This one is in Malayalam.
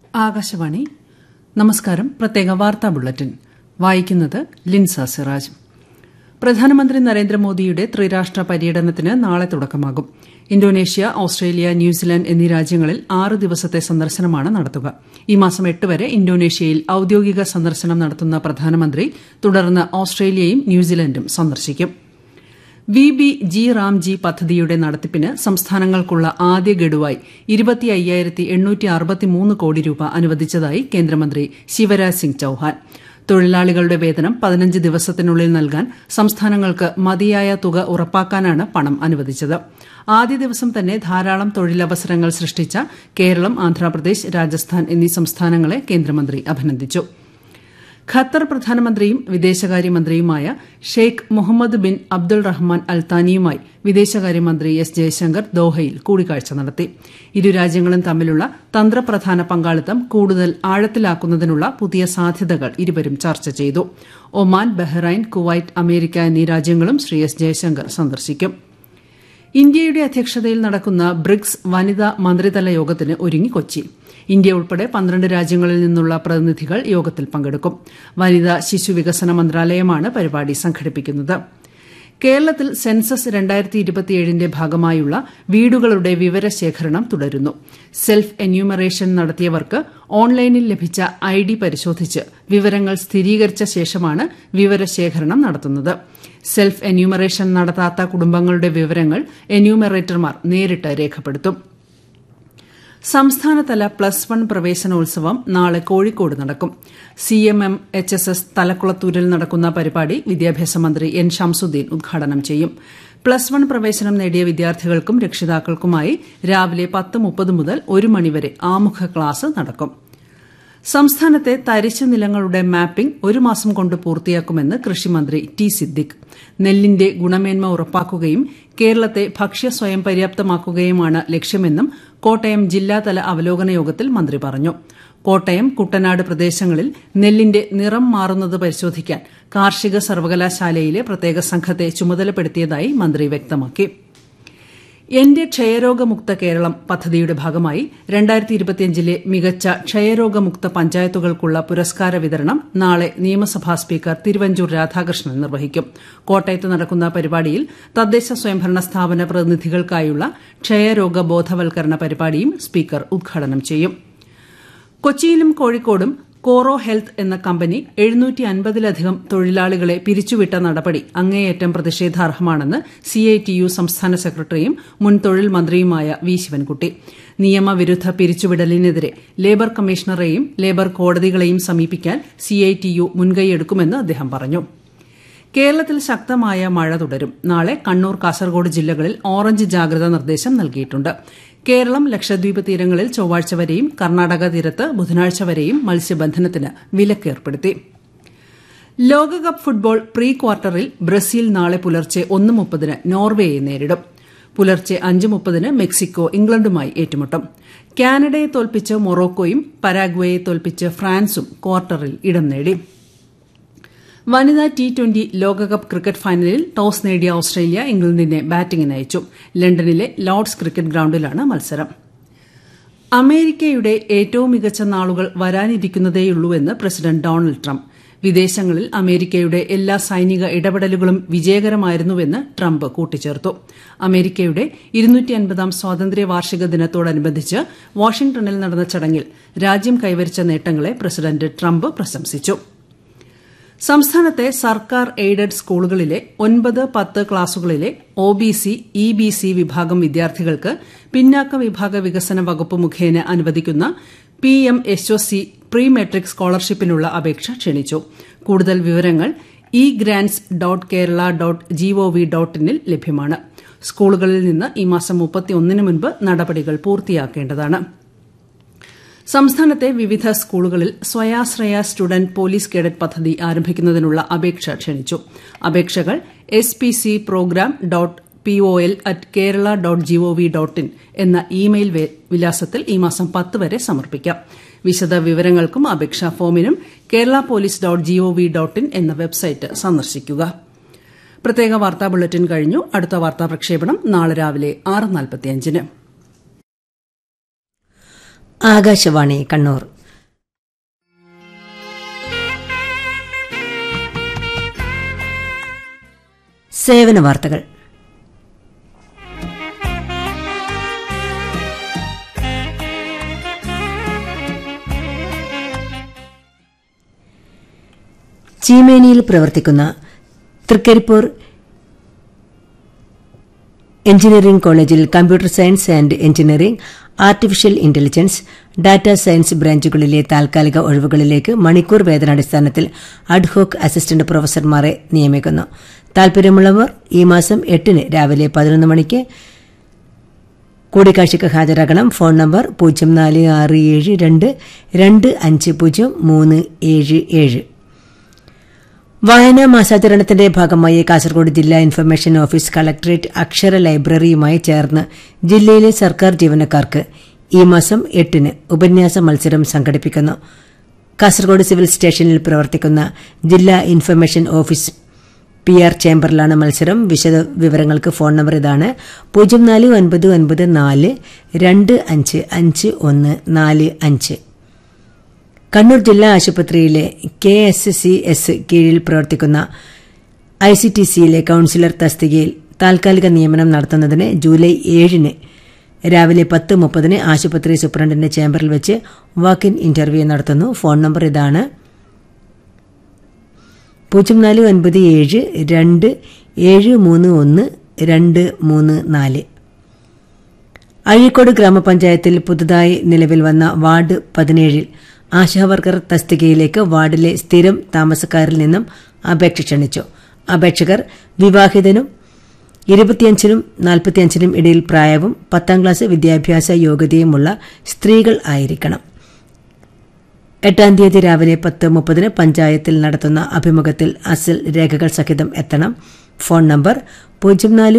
ആകാശവാണി നമസ്കാരം പ്രത്യേക വാർത്താ ബുള്ളറ്റിൻ വായിക്കുന്നത് ലിൻസ സിറാജ് പ്രധാനമന്ത്രി നരേന്ദ്രമോദിയുടെ ത്രിരാഷ്ട്ര പര്യടനത്തിന് നാളെ തുടക്കമാകും ഇന്തോനേഷ്യ ഓസ്ട്രേലിയ ന്യൂസിലാന്റ് എന്നീ രാജ്യങ്ങളിൽ ആറ് ദിവസത്തെ സന്ദർശനമാണ് നടത്തുക ഈ മാസം എട്ട് വരെ ഇന്തോനേഷ്യയിൽ ഔദ്യോഗിക സന്ദർശനം നടത്തുന്ന പ്രധാനമന്ത്രി തുടർന്ന് ഓസ്ട്രേലിയയും ന്യൂസിലൻഡും സന്ദർശിക്കും വി ബി ജി റാംജി പദ്ധതിയുടെ നടത്തിപ്പിന് സംസ്ഥാനങ്ങൾക്കുള്ള ആദ്യ ഗഡുവായി ഇരുപത്തി അയ്യായിരത്തി എണ്ണൂറ്റി അറുപത്തിമൂന്ന് കോടി രൂപ അനുവദിച്ചതായി കേന്ദ്രമന്ത്രി ശിവരാജ് സിംഗ് ചൌഹാൻ തൊഴിലാളികളുടെ വേതനം പതിനഞ്ച് ദിവസത്തിനുള്ളിൽ നൽകാൻ സംസ്ഥാനങ്ങൾക്ക് മതിയായ തുക ഉറപ്പാക്കാനാണ് പണം അനുവദിച്ചത് ആദ്യ ദിവസം തന്നെ ധാരാളം തൊഴിലവസരങ്ങൾ സൃഷ്ടിച്ച കേരളം ആന്ധ്രാപ്രദേശ് രാജസ്ഥാൻ എന്നീ സംസ്ഥാനങ്ങളെ കേന്ദ്രമന്ത്രി അഭിനന്ദിച്ചു ഖത്തർ പ്രധാനമന്ത്രിയും വിദേശകാര്യമന്ത്രിയുമായ Sheikh Mohammed bin Abdul Rahman അൽത്താനിയുമായി വിദേശകാര്യമന്ത്രി എസ് ജയശങ്കർ ദോഹയിൽ കൂടിക്കാഴ്ച നടത്തി ഇരു രാജ്യങ്ങളും തമ്മിലുള്ള തന്ത്രപ്രധാന പങ്കാളിത്തം കൂടുതൽ ആഴത്തിലാക്കുന്നതിനുള്ള പുതിയ സാധ്യതകൾ ഇരുവരും ചർച്ച ചെയ്തു ഒമാൻ ബഹ്റൈൻ കുവൈറ്റ് അമേരിക്ക എന്നീ രാജ്യങ്ങളും ശ്രീ എസ് ജയശങ്കർ സന്ദർശിക്കും ഇന്ത്യയുടെ അധ്യക്ഷതയിൽ നടക്കുന്ന ബ്രിക്സ് വനിതാ മന്ത്രിതല യോഗത്തിന് ഒരുങ്ങി കൊച്ചി ഇന്ത്യ ഉൾപ്പെടെ പന്ത്രണ്ട് രാജ്യങ്ങളിൽ നിന്നുള്ള പ്രതിനിധികൾ യോഗത്തിൽ പങ്കെടുക്കും വനിതാ ശിശു വികസന മന്ത്രാലയമാണ് പരിപാടി സംഘടിപ്പിക്കുന്നത് കേരളത്തിൽ സെൻസസ് രണ്ടായിരത്തി ഇരുപത്തിയേഴിന്റെ ഭാഗമായുള്ള വീടുകളുടെ വിവരശേഖരണം തുടരുന്നു സെൽഫ് എന്യൂമറേഷൻ നടത്തിയവർക്ക് ഓൺലൈനിൽ ലഭിച്ച ഐ ഡി പരിശോധിച്ച് വിവരങ്ങൾ സ്ഥിരീകരിച്ച ശേഷമാണ് വിവരശേഖരണം നടത്തുന്നത് സെൽഫ് എന്യൂമറേഷൻ നടത്താത്ത കുടുംബങ്ങളുടെ വിവരങ്ങൾ എന്യൂമറേറ്റർമാർ നേരിട്ട് രേഖപ്പെടുത്തും സംസ്ഥാനതല പ്ലസ് വൺ പ്രവേശനോത്സവം നാളെ കോഴിക്കോട് നടക്കും C M M H S S തലക്കുളത്തൂരിൽ നടക്കുന്ന പരിപാടി വിദ്യാഭ്യാസ മന്ത്രി എൻ ഷംസുദ്ദീൻ ഉദ്ഘാടനം ചെയ്യും പ്ലസ് വൺ പ്രവേശനം നേടിയ വിദ്യാർത്ഥികൾക്കും രക്ഷിതാക്കൾക്കുമായി രാവിലെ പത്ത് മുപ്പത് മുതൽ ഒരു മണിവരെ ആമുഖ ക്ലാസ് നടക്കും സംസ്ഥാനത്തെ തരിശു നിലങ്ങളുടെ മാപ്പിംഗ് ഒരു മാസം കൊണ്ട് പൂർത്തിയാക്കുമെന്ന് കൃഷിമന്ത്രി ടി സിദ്ദിഖ് നെല്ലിന്റെ ഗുണമേന്മ ഉറപ്പാക്കുകയും കേരളത്തെ ഭക്ഷ്യ സ്വയം പര്യാപ്തമാക്കുകയുമാണ് ലക്ഷ്യമെന്നും കോട്ടയം ജില്ലാതല അവലോകന യോഗത്തിൽ മന്ത്രി പറഞ്ഞു കോട്ടയം കുട്ടനാട് പ്രദേശങ്ങളിൽ നെല്ലിന്റെ നിറം മാറുന്നത് പരിശോധിക്കാൻ കാർഷിക സർവകലാശാലയിലെ പ്രത്യേക സംഘത്തെ ചുമതലപ്പെടുത്തിയതായി മന്ത്രി വ്യക്തമാക്കി എന്റെ ക്ഷയരോഗമുക്ത കേരളം പദ്ധതിയുടെ ഭാഗമായി രണ്ടായിരത്തി ഇരുപത്തിയഞ്ചിലെ മികച്ച ക്ഷയരോഗമുക്ത പഞ്ചായത്തുകൾക്കുള്ള പുരസ്കാര വിതരണം നാളെ നിയമസഭാ സ്പീക്കർ തിരുവഞ്ചൂർ രാധാകൃഷ്ണൻ നിർവഹിക്കും കോട്ടയത്ത് നടക്കുന്ന പരിപാടിയിൽ തദ്ദേശ സ്വയംഭരണ സ്ഥാപന പ്രതിനിധികൾക്കായുള്ള ക്ഷയരോഗ ബോധവൽക്കരണ പരിപാടിയും സ്പീക്കർ ഉദ്ഘാടനം ചെയ്യും കൊച്ചിയിലും കോഴിക്കോടും കോറോ ഹെൽത്ത് എന്ന കമ്പനി എഴുന്നൂറ്റി അൻപതിലധികം തൊഴിലാളികളെ പിരിച്ചുവിട്ട നടപടി അങ്ങേയറ്റം പ്രതിഷേധാർഹമാണെന്ന് സിഐടിയു സംസ്ഥാന സെക്രട്ടറിയും മുൻ തൊഴിൽ മന്ത്രിയുമായ വി ശിവൻകുട്ടി നിയമവിരുദ്ധ പിരിച്ചുവിടലിനെതിരെ ലേബർ കമ്മീഷണറെയും ലേബർ കോടതികളെയും സമീപിക്കാൻ സിഐടിയു മുൻകൈയെടുക്കുമെന്ന് അദ്ദേഹം പറഞ്ഞു കേരളത്തിൽ ശക്തമായ മഴ തുടരും നാളെ കണ്ണൂർ കാസർഗോഡ് ജില്ലകളിൽ ഓറഞ്ച് ജാഗ്രതാ നിർദ്ദേശം നൽകിയിട്ടുണ്ട് കേരളം ലക്ഷദ്വീപ് തീരങ്ങളിൽ ചൊവ്വാഴ്ച വരെയും കർണാടക തീരത്ത് ബുധനാഴ്ച വരെയും മത്സ്യബന്ധനത്തിന് വിലക്കേർപ്പെടുത്തി ലോകകപ്പ് ഫുട്ബോൾ പ്രീ ക്വാർട്ടറിൽ ബ്രസീൽ നാളെ പുലർച്ചെ ഒന്ന് മുപ്പതിന് നോർവേയെ നേരിടും പുലർച്ചെ അഞ്ച് മുപ്പതിന് മെക്സിക്കോ ഇംഗ്ലണ്ടുമായി ഏറ്റുമുട്ടും കാനഡയെ തോൽപ്പിച്ച് മൊറോക്കോയും പരാഗ്വേയെ തോൽപ്പിച്ച് ഫ്രാൻസും ക്വാർട്ടറിൽ ഇടം നേടി വനിതാ ടി ട്വന്റി ലോകകപ്പ് ക്രിക്കറ്റ് ഫൈനലിൽ ടോസ് നേടിയ ഓസ്ട്രേലിയ ഇംഗ്ലണ്ടിനെ ബാറ്റിംഗിന് അയച്ചു ലണ്ടനിലെ ലോർഡ്സ് ക്രിക്കറ്റ് ഗ്രൌണ്ടിലാണ് മത്സരം അമേരിക്കയുടെ ഏറ്റവും മികച്ച നാളുകൾ വരാനിരിക്കുന്നതേയുള്ളൂവെന്ന് പ്രസിഡന്റ് ഡൊണാൾഡ് ട്രംപ് വിദേശങ്ങളിൽ അമേരിക്കയുടെ എല്ലാ സൈനിക ഇടപെടലുകളും വിജയകരമായിരുന്നുവെന്ന് ട്രംപ് കൂട്ടിച്ചേർത്തു അമേരിക്കയുടെ ഇരുന്നൂറ്റിയൻപതാം സ്വാതന്ത്ര്യ വാർഷിക ദിനത്തോടനുബന്ധിച്ച് വാഷിംഗ്ടണിൽ നടന്ന ചടങ്ങിൽ രാജ്യം കൈവരിച്ച നേട്ടങ്ങളെ പ്രസിഡന്റ് ട്രംപ് പ്രശംസിച്ചു സംസ്ഥാനത്തെ സർക്കാർ എയ്ഡഡ് സ്കൂളുകളിലെ ഒൻപത് പത്ത് ക്ലാസുകളിലെ O B C E B C വിഭാഗം വിദ്യാർത്ഥികൾക്ക് പിന്നാക്ക വിഭാഗ വികസന വകുപ്പ് മുഖേന അനുവദിക്കുന്ന P M H O C pre matric സ്കോളർഷിപ്പിനുള്ള അപേക്ഷ ക്ഷണിച്ചു കൂടുതൽ വിവരങ്ങൾ E grants dot Kerala dot G O V dot ഇനിൽ ലഭ്യമാണ് സ്കൂളുകളിൽ നിന്ന് ഈ മാസം മുപ്പത്തിയൊന്നിന് മുൻപ് നടപടികൾ പൂർത്തിയാക്കേണ്ടതാണ് സംസ്ഥാനത്തെ വിവിധ സ്കൂളുകളിൽ സ്വയാശ്രയ സ്റ്റുഡന്റ് പോലീസ് കേഡറ്റ് പദ്ധതി ആരംഭിക്കുന്നതിനുള്ള അപേക്ഷ ക്ഷണിച്ചു അപേക്ഷകൾ S P C program dot P O L at Kerala dot G O V dot in എന്ന ഇമെയിൽ വിലാസത്തിൽ ഈ മാസം പത്ത് വരെ സമർപ്പിക്കാം വിശദ വിവരങ്ങൾക്കും അപേക്ഷാ ഫോമിനും Kerala police dot G O V dot in എന്ന വെബ്സൈറ്റ് സന്ദർശിക്കുക പ്രത്യേക വാർത്താ ബുള്ളറ്റിൻ കഴിഞ്ഞു അടുത്ത വാർത്താ പ്രക്ഷേപണം നാളെ രാവിലെ ആറ് നാൽപ്പത്തിയഞ്ചിന് ആകാശവാണി കണ്ണൂർ സേവന വാർത്തകൾ ചീമേനിയിൽ പ്രവർത്തിക്കുന്ന തൃക്കരിപ്പൂർ എഞ്ചിനീയറിംഗ് കോളേജിൽ computer science and engineering artificial intelligence data science ബ്രാഞ്ചുകളിലെ താൽക്കാലിക ഒഴിവുകളിലേക്ക് മണിക്കൂർ വേതനാടിസ്ഥാനത്തിൽ അഡ്ഹോക്ക് അസിസ്റ്റന്റ് പ്രൊഫസർമാരെ നിയമിക്കുന്നു താൽപര്യമുള്ളവർ ഈ മാസം എട്ടിന് രാവിലെ പതിനൊന്ന് മണിക്ക് കൂടിക്കാഴ്ചയ്ക്ക് ഹാജരാകണം ഫോൺ നമ്പർ പൂജ്യം നാല് ആറ് ഏഴ് രണ്ട് രണ്ട് അഞ്ച് പൂജ്യം മൂന്ന് ഏഴ് ഏഴ് വായനാ മാസാചരണത്തിന്റെ ഭാഗമായി കാസർഗോഡ് ജില്ലാ ഇൻഫർമേഷൻ ഓഫീസ് കളക്ടറേറ്റ് അക്ഷര ലൈബ്രറിയുമായി ചേർന്ന് ജില്ലയിലെ സർക്കാർ ജീവനക്കാർക്ക് ഈ മാസം എട്ടിന് ഉപന്യാസ മത്സരം സംഘടിപ്പിക്കുന്നു കാസർഗോഡ് സിവിൽ സ്റ്റേഷനിൽ പ്രവർത്തിക്കുന്ന ജില്ലാ ഇൻഫർമേഷൻ ഓഫീസ് പി ആർ ചേംബറിലാണ് മത്സരം വിശദ വിവരങ്ങൾക്ക് ഫോൺ നമ്പർ ഇതാണ് പൂജ്യം നാല് ഒൻപത് ഒൻപത് നാല് രണ്ട് അഞ്ച് അഞ്ച് ഒന്ന് നാല് അഞ്ച് കണ്ണൂർ ജില്ലാ ആശുപത്രിയിലെ കെ എസ് സി എസ് കീഴിൽ പ്രവർത്തിക്കുന്ന ഐ സി ടി സിയിലെ കൌൺസിലർ തസ്തികയിൽ താൽക്കാലിക നിയമനം നടത്തുന്നതിന് ജൂലൈ ഏഴിന് രാവിലെ പത്ത് മുപ്പതിന് ആശുപത്രി സൂപ്രണ്ടിന്റെ ചേംബറിൽ വെച്ച് വാക്ക് ഇൻ ഇന്റർവ്യൂ നടത്തുന്നു ഫോൺ നമ്പർ ഇതാണ് പൂജ്യം നാല് ഒൻപത് ഏഴ് രണ്ട് ഏഴ് മൂന്ന് ഒന്ന് രണ്ട് മൂന്ന് നാല് അഴീക്കോട് ഗ്രാമപഞ്ചായത്തിൽ പുതുതായി നിലവിൽ വന്ന വാർഡ് പതിനേഴിൽ ആശാവർക്കർ തസ്തികയിലേക്ക് വാർഡിലെ സ്ഥിരം താമസക്കാരിൽ നിന്നും അപേക്ഷ ക്ഷണിച്ചു അപേക്ഷകർ വിവാഹിതനും ഇരുപത്തിയഞ്ചിനും നാൽപ്പത്തിയഞ്ചിനും ഇടയിൽ പ്രായവും പത്താം ക്ലാസ് വിദ്യാഭ്യാസ യോഗ്യതയുമുള്ള സ്ത്രീകൾ ആയിരിക്കണം എട്ടാം തീയതി രാവിലെ പത്ത് മുപ്പതിന് പഞ്ചായത്തിൽ നടത്തുന്ന അഭിമുഖത്തിൽ അസൽ രേഖകൾ സഹിതം എത്തണം ഫോൺ നമ്പർ പൂജ്യം നാല്